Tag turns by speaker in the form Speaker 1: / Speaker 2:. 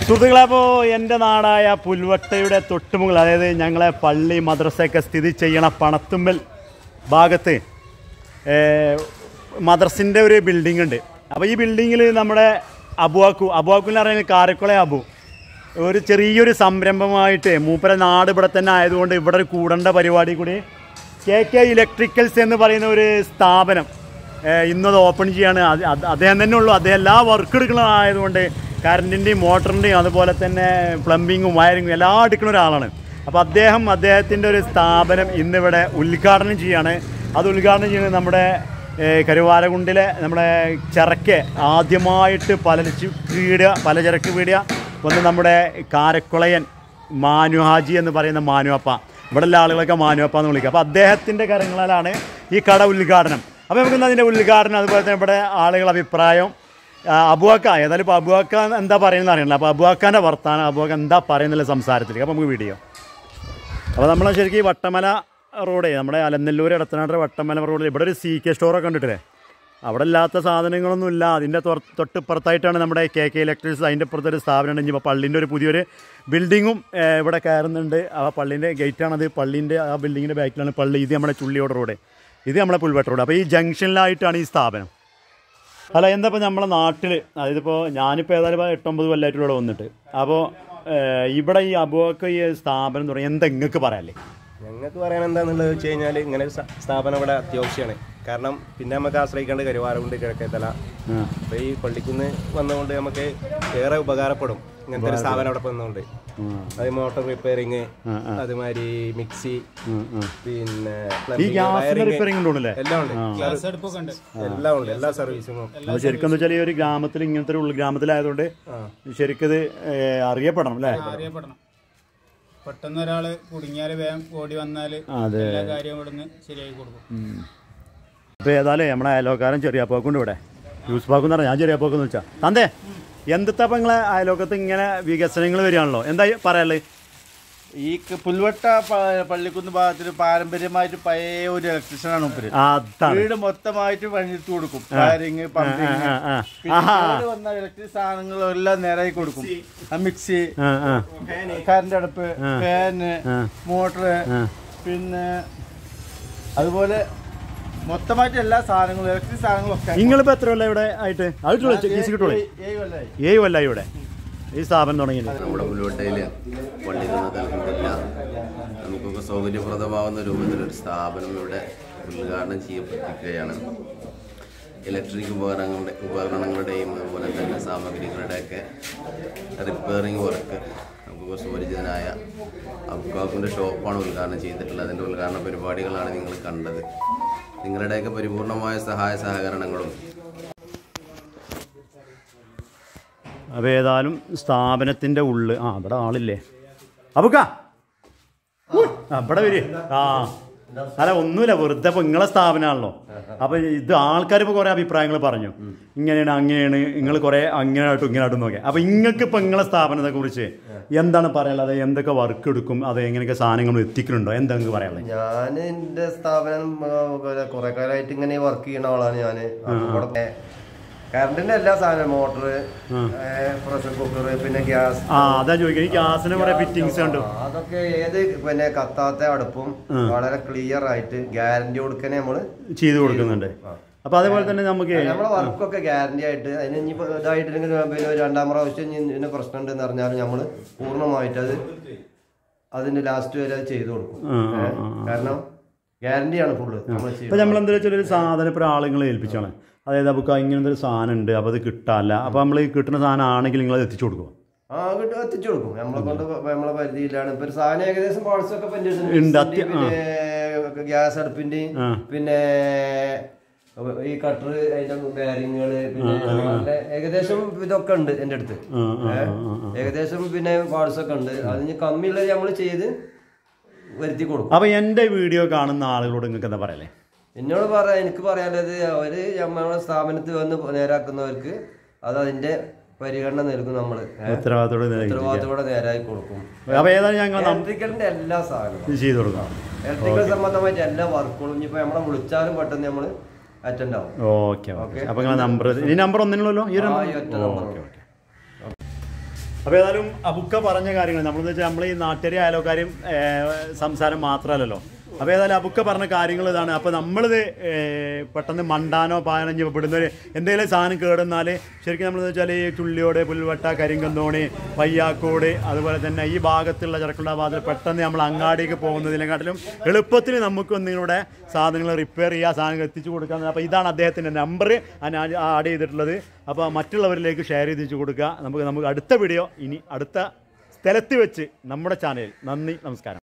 Speaker 1: സുഹൃത്തുക്കളെ അപ്പോൾ എൻ്റെ നാടായ പുൽവട്ടയുടെ തൊട്ടുമുകൾ അതായത് ഞങ്ങളെ പള്ളി മദ്രസയൊക്കെ സ്ഥിതി ചെയ്യണ പണത്തുമ്മൽ ഭാഗത്ത് മദ്രസിൻ്റെ ഒരു ബിൽഡിംഗ് ഉണ്ട് അപ്പോൾ ഈ ബിൽഡിങ്ങിൽ നമ്മുടെ അബുവാക്കു അബുവാക്കു എന്ന് പറയുന്നത് കാരക്കുള അബു ഒരു ചെറിയൊരു സംരംഭമായിട്ട് മൂപ്പര നാട് ഇവിടെ തന്നെ ആയതുകൊണ്ട് ഇവിടെ ഒരു കൂടേണ്ട പരിപാടി കൂടി കെ കെ ഇലക്ട്രിക്കൽസ് എന്ന് പറയുന്ന ഒരു സ്ഥാപനം ഏഹ് ഇന്നത് ഓപ്പൺ ചെയ്യാണ് അത് അത് അദ്ദേഹം തന്നെ ഉള്ളൂ അദ്ദേഹം എല്ലാ വർക്ക് എടുക്കുന്നതായതുകൊണ്ട് കറണ്ടിൻ്റെയും മോട്ടറിൻ്റെയും അതുപോലെ തന്നെ പ്ലംബിങ്ങും വയറിങ്ങും എല്ലാം എടുക്കുന്ന ഒരാളാണ് അപ്പോൾ അദ്ദേഹം അദ്ദേഹത്തിൻ്റെ ഒരു സ്ഥാപനം ഇന്നിവിടെ ഉദ്ഘാടനം ചെയ്യാണ് അത് ഉദ്ഘാടനം ചെയ്യുന്നത് നമ്മുടെ ഏഹ് കരുവാരകുണ്ടിലെ നമ്മുടെ ചരക്ക് ആദ്യമായിട്ട് പലചരക്ക് പീടിയ പലചരക്ക് പീടിയ ഒന്ന് നമ്മുടെ കാരക്കുളയൻ മാനു ഹാജി എന്ന് പറയുന്ന മാനുവപ്പ ഇവിടെ ഉള്ള ആളുകളൊക്കെ മാനുവപ്പ എന്ന് വിളിക്കുക അപ്പോൾ അദ്ദേഹത്തിൻ്റെ കരങ്ങളിലാണ് ഈ കട ഉദ്ഘാടനം അപ്പോൾ നമുക്ക് ഇന്ന് അതിൻ്റെ ഉദ്ഘാടനം അതുപോലെ തന്നെ ഇവിടെ ആളുകളുടെ അഭിപ്രായം ആ, അബുവാക്ക ഏതായാലും ഇപ്പോൾ അബുവാക്ക എന്താ പറയുന്നത് അറിയണില്ല അപ്പോൾ അബുവാക്കാൻ്റെ വർത്താനം അബുവാക്ക എന്താ പറയുന്നുള്ള സംസാരത്തിലേക്ക് അപ്പോൾ നമുക്ക് വീഡിയോ അപ്പോൾ നമ്മൾ ശരിക്കും ഈ വട്ടമല റോഡേ നമ്മുടെ അലനല്ലൂർ ഇടത്തനാട് വട്ടമല റോഡിൽ ഇവിടെ ഒരു സി കെ സ്റ്റോറൊക്കെ കണ്ടിട്ടില്ലേ അവിടെ ഇല്ലാത്ത സാധനങ്ങളൊന്നും ഇല്ല അതിൻ്റെ തൊ- തൊട്ടിപ്പുറത്തായിട്ടാണ് നമ്മുടെ കെ കെ ഇലക്ട്രിക്സ് അതിൻ്റെ പുറത്തൊരു സ്ഥാപനം ഉണ്ട് ഇപ്പോൾ പള്ളിൻ്റെ ഒരു പുതിയൊരു ബിൽഡിങ്ങും ഏഹ്, ഇവിടെ കയറുന്നുണ്ട് ആ പള്ളീൻ്റെ ഗേറ്റാണത് പള്ളീൻ്റെ ആ ബിൽഡിങ്ങിൻ്റെ ബാക്കിലാണ് പള്ളി ഇത് നമ്മുടെ ചുള്ളിയോട് റോഡ് ഇത് നമ്മുടെ പുൽവട്ട റോഡ് അപ്പോൾ ഈ ജംഗ്ഷനിലായിട്ടാണ് ഈ സ്ഥാപനം അല്ല എന്താ ഇപ്പോൾ നമ്മളെ നാട്ടിൽ അതായത് ഇപ്പോൾ ഞാനിപ്പോൾ ഏതായാലും ഇപ്പോൾ എട്ടൊമ്പത് കൊല്ലമായിട്ടുള്ള ഇവിടെ വന്നിട്ട് അപ്പോൾ ഇവിടെ ഈ അബുവൊക്കെ ഈ സ്ഥാപനം തുടങ്ങി എന്താ നിങ്ങൾക്ക് പറയാല്ലേ
Speaker 2: ഞങ്ങൾക്ക് പറയാൻ എന്താണെന്നുള്ളത് വെച്ച് കഴിഞ്ഞാൽ ഇങ്ങനെ ഒരു സ- സ്ഥാപനം ഇവിടെ അത്യാവശ്യമാണ് കാരണം പിന്നെ നമുക്ക് ആശ്രയിക്കേണ്ട കരുവാരമുണ്ട് കിഴക്കേത്തല അപ്പോൾ ഈ പള്ളിക്കുന്ന് വന്നുകൊണ്ട് നമുക്ക് ഏറെ ഉപകാരപ്പെടും ഇങ്ങനത്തെ ഒരു സ്ഥാപനം അവിടെ വന്നുകൊണ്ട് അത് മോട്ടോർ റിപ്പയറിങ് അതുമാതിരി മിക്സി പിന്നെ
Speaker 1: ഈ
Speaker 2: plumbing,
Speaker 1: ഗ്യാസിൻ്റെ
Speaker 2: wiring,
Speaker 1: റിപ്പയറിംഗ് ഉണ്ടല്ലേ
Speaker 2: എല്ലാം ഉണ്ട് എല്ലാം ഉണ്ട് എല്ലാ സർവീസും
Speaker 1: അത് ശരിക്കും എന്താ വെച്ചാൽ ഈ ഒരു ഗ്രാമത്തിൽ ഇങ്ങനത്തെ ഒരു ഉൾഗ്രാമത്തിലായതുകൊണ്ട് ശരിക്കും ഇത് ഏഹ്, അറിയപ്പെടണം അല്ലേ
Speaker 3: അറിയപ്പെടണം പെട്ടെന്ന് ഒരാള് കുടുങ്ങിയാല് വേഗം ഓടി വന്നാല്
Speaker 1: അതെ
Speaker 3: എല്ലാ കാര്യവും ഇവിടുന്ന് ശരിയാക്കി കൊടുക്കും
Speaker 1: അപ്പോൾ ഏതായാലും നമ്മുടെ അയലോക്കാരൻ ചെറിയാപ്പോക്കുണ്ട് ഇവിടെ യൂസ് പാക്ക് എന്ന് പറഞ്ഞാൽ ഞാൻ ചെറിയാപ്പോക്കെന്ന് വെച്ചാൽ തന്തേ എന്തിത്താ ഇപ്പം നിങ്ങളെ അയലോക്കത്ത് ഇങ്ങനെ വികസനങ്ങൾ വരികയാണല്ലോ എന്താ പറയാനുള്ളത്
Speaker 4: ഈ ക- പുൽവട്ട പ- പള്ളിക്കുന്ന് ഭാഗത്തിൽ പാരമ്പര്യമായിട്ട് പഴയ ഒരു ഇലക്ട്രീഷ്യനാണ് മുപ്പര്
Speaker 1: ആ, അതാണ്
Speaker 4: വീട് മൊത്തമായിട്ട് പണിയെടുത്ത് കൊടുക്കും വയറിങ് പമ്പിങ്
Speaker 1: ആ, ആ.
Speaker 4: പിന്നെ കേട് വന്ന ഇലക്ട്രിക് സാധനങ്ങളെല്ലാം നേരായി കൊടുക്കും ആ മിക്സി
Speaker 1: ആ ആ
Speaker 4: കറണ്ട് അടുപ്പ് ഫാന്
Speaker 1: ആ.
Speaker 4: മോട്ടർ
Speaker 1: ആ.
Speaker 4: പിന്നെ അതുപോലെ മൊത്തമായിട്ട് എല്ലാ സാധനങ്ങളും ഇലക്ട്രിക് സാധനങ്ങളും ഒക്കെ
Speaker 1: നിങ്ങളിപ്പോൾ എത്ര കൊല്ലം ഇവിടെ ആയിട്ട് ആയിട്ടുള്ളൂ കേസ് കിട്ടുള്ളൂ
Speaker 4: ഏഴ്- ഏഴ് കൊല്ലായി
Speaker 1: ഏഴ് കൊല്ലമായി ഇവിടെ ഈ സ്ഥാപനം തുടങ്ങിയില്ല
Speaker 5: നമ്മുടെ പുൽവട്ടയിൽ പള്ളി നിന്ന് അലഹമില്ല നമുക്കൊക്കെ സൗകര്യപ്രദമാകുന്ന രൂപത്തിലൊരു സ്ഥാപനം ഇവിടെ ഉദ്ഘാടനം ചെയ്യപ്പെട്ടിരിക്കുകയാണ് ഇലക്ട്രിക് ഉപകരണങ്ങളുടെ ഉപകരണങ്ങളുടെയും അതുപോലെ തന്നെ സാമഗ്രികളുടെയൊക്കെ റിപ്പയറിംഗ് വർക്ക് നമുക്കൊക്കെ സുപരിചിതനായ അബ്കാക്കിൻ്റെ ഷോപ്പാണ് ഉദ്ഘാടനം ചെയ്തിട്ടുള്ളത് അതിൻ്റെ ഉദ്ഘാടന പരിപാടികളാണ് നിങ്ങൾ കണ്ടത് നിങ്ങളുടെയൊക്കെ പരിപൂർണമായ സഹായ സഹകരണങ്ങളും
Speaker 1: അപ്പോൾ ഏതായാലും സ്ഥാപനത്തിൻ്റെ ഉള്ളിൽ ആ ഇവിടെ ആളില്ലേ അബുക്ക ആ ഇവിടെ വരി ആ അല്ല ഒന്നുമില്ല വെറുതെ ഇപ്പോൾ നിങ്ങളെ സ്ഥാപനമാണല്ലോ അപ്പോൾ ഇത് ആൾക്കാർ ഇപ്പോൾ കുറേ അഭിപ്രായങ്ങൾ പറഞ്ഞു ഇങ്ങനെയാണ് അങ്ങനെയാണ് നിങ്ങൾ കുറേ അങ്ങനെയായിട്ടും ഇങ്ങനെയായിട്ടും നോക്കിയാൽ അപ്പോൾ നിങ്ങൾക്ക് ഇപ്പോൾ നിങ്ങളെ സ്ഥാപനത്തെ കുറിച്ച് എന്താണ് പറയാനുള്ളത് എന്തൊക്കെ വർക്ക് എടുക്കും അത് എങ്ങനെയൊക്കെ സാധനങ്ങൾ എത്തിക്കുന്നുണ്ടോ എന്താ നിങ്ങൾക്ക് പറയാനുള്ളത്
Speaker 6: ഞാൻ എന്റെ സ്ഥാപനം കുറെ കാലമായിട്ട് ഇങ്ങനെ വർക്ക് ചെയ്യണ ആളാണ് ഞാൻ ഇവിടെ കറണ്ടിന്റെ എല്ലാ സാധനവും മോട്ടർ പ്രഷർ കുക്കർ പിന്നെ ഗ്യാസ്
Speaker 1: ആ അതാ ചോദിക്കുന്നത് ഈ ഗ്യാസിന് കുറേ ഫിറ്റിങ്സ് കണ്ടു
Speaker 6: അതൊക്കെ ഏത് പിന്നെ കത്താത്ത അടുപ്പും വളരെ ക്ലിയർ ആയിട്ട് ഗ്യാരണ്ടി കൊടുക്കണേ നമ്മള്
Speaker 1: ചെയ്തു കൊടുക്കുന്നുണ്ട് അപ്പോൾ അതേപോലെ തന്നെ നമുക്ക്
Speaker 6: നമ്മളെ വർക്കൊക്കെ ഗ്യാരണ്ടി ആയിട്ട് അതിന് ഇനി ഇതായിട്ടില്ലെങ്കിൽ പിന്നെ ഒരു രണ്ടാം പ്രാവശ്യം ഇനി ഇതിന് പ്രശ്നം ഉണ്ടെന്ന് പറഞ്ഞാൽ നമ്മൾ പൂർണ്ണമായിട്ട് അത് അതിന്റെ ലാസ്റ്റ് വരെ അത് ചെയ്തു കൊടുക്കും ഏ? കാരണം ഗ്യാരണ്ടിയാണ് ഫുള്ള് നമ്മൾ
Speaker 1: ഇപ്പൊ നമ്മൾ എന്താ വെച്ചാൽ ഒരു സാധനം ഇപ്പോൾ ആളുകളെ ഏൽപ്പിച്ചാണ് അതായത് നമുക്ക് ഇങ്ങനത്തെ ഒരു സാധനം ഉണ്ട് അപ്പോൾ അത് കിട്ടാല്ല അപ്പോൾ നമ്മൾ ഈ കിട്ടുന്ന സാധനം ആണെങ്കിൽ നിങ്ങൾ അത് എത്തിച്ചു കൊടുക്കും
Speaker 6: ആ കിട്ടും എത്തിച്ചു കൊടുക്കും നമ്മളെ കൊണ്ട് പ- നമ്മളെ പരിധിയിലാണ് ഇപ്പൊ ഒരു സാധനം ഏകദേശം പാർട്സ് ഒക്കെ ഇപ്പൊ എൻ്റെ അടുത്തുണ്ട്.
Speaker 1: ഉണ്ട്,
Speaker 6: മിക്സിന്റെ,
Speaker 1: അത്യ-
Speaker 6: പിന്നെ ഗ്യാസ് അടുപ്പിന്റെ
Speaker 1: ആ.
Speaker 6: പിന്നെ ഈ കട്ടർ അതിന്റെ ബെയറിങ്ങുകള് പിന്നെ നല്ല ഏകദേശം ഇതൊക്കെ ഉണ്ട് എന്റെ അടുത്ത്
Speaker 1: ആ, ആ,
Speaker 6: ഏ?
Speaker 1: ആ, ആ.
Speaker 6: ഏകദേശം പിന്നെ പാർട്സ് ഒക്കെ ഉണ്ട് അതിന് കമ്മിയുള്ളത് നമ്മൾ ചെയ്ത് വരുത്തി കൊടുക്കും
Speaker 1: അപ്പോൾ എൻ്റെ വീഡിയോ കാണുന്ന ആളുകളോട് നിങ്ങൾക്ക് എന്താ പറയല്ലേ
Speaker 6: എന്നോട് പറയാ എനിക്ക് പറയാനുള്ളത് അവര് നമ്മളെ സ്ഥാപനത്തിൽ വന്ന് നേരാക്കുന്നവർക്ക് അത് അതിന്റെ പരിഗണന നൽകും നമ്മള് ഏ?
Speaker 1: ഉത്തരവാദിത്തോടെ നിലനിൽക്കുക.
Speaker 6: ഉത്തരവാദിത്തോടെ നേരായി കൊടുക്കും
Speaker 1: അപ്പോൾ ഏതായാലും ഞങ്ങൾ നം-
Speaker 6: ഇലക്ട്രിക്കലിന്റെ എല്ലാ സാധനവും
Speaker 1: ഇത് ചെയ്തു കൊടുക്കാം
Speaker 6: ഇലക്ട്രിക്കൽ സംബന്ധമായിട്ട് എല്ലാ വർക്കുകളും ഇനിയിപ്പോ നമ്മളെ വിളിച്ചാലും പെട്ടെന്ന് നമ്മള് അറ്റൻഡ് ആവും
Speaker 1: ഓക്കെ ഓക്കെ അപ്പോൾ നിങ്ങളെ നമ്പർ ഈ നമ്പർ ഒന്നിനുള്ളല്ലോ ഈ ഒരു
Speaker 6: ആ,
Speaker 1: നമ്പർ
Speaker 6: ഈ ഒറ്റ നമ്പർ
Speaker 1: ഓക്കെ ഓക്കെ അപ്പോൾ ഏതായാലും അബുക്ക പറഞ്ഞ കാര്യങ്ങൾ നമ്മളെന്ന് വെച്ചാൽ നമ്മൾ ഈ നാട്ടുകാരും അയലോക്കാരും ഏഹ്, സംസാരം മാത്രമല്ലല്ലോ അപ്പോൾ ഏതായാലും അബുക്ക പറഞ്ഞ കാര്യങ്ങൾ ഇതാണ് അപ്പോൾ നമ്മളിത് ഏഹ്, പെട്ടെന്ന് മണ്ടാനോ പാനോ ഇനി ഇവിടുന്ന് ഒരു എന്തെങ്കിലും സാധനം കേടുന്നാൽ ശരിക്കും നമ്മളെന്ന് വെച്ചാൽ ഈ ചുള്ളിയോട് പുൽവട്ട കരിങ്കന്തോണി പയ്യാക്കോട് അതുപോലെ തന്നെ ഈ ഭാഗത്തുള്ള ചെറുക്കുള്ള ഭാഗത്തിൽ പെട്ടെന്ന് നമ്മൾ അങ്ങാടിക്ക് പോകുന്നതിനെക്കാട്ടിലും എളുപ്പത്തിൽ നമുക്ക് ഒന്നിവിടെ സാധനങ്ങൾ റിപ്പയർ ചെയ്യുക സാധനങ്ങൾ എത്തിച്ചു കൊടുക്കുക അപ്പോൾ ഇതാണ് അദ്ദേഹത്തിൻ്റെ നമ്പർ ആഡ് ചെയ്തിട്ടുള്ളത് അപ്പോൾ മറ്റുള്ളവരിലേക്ക് ഷെയർ ചെയ്തിച്ചു കൊടുക്കുക നമുക്ക് നമുക്ക് അടുത്ത വീഡിയോ ഇനി അടുത്ത സ്ഥലത്ത് വെച്ച് നമ്മുടെ ചാനലിൽ നന്ദി നമസ്കാരം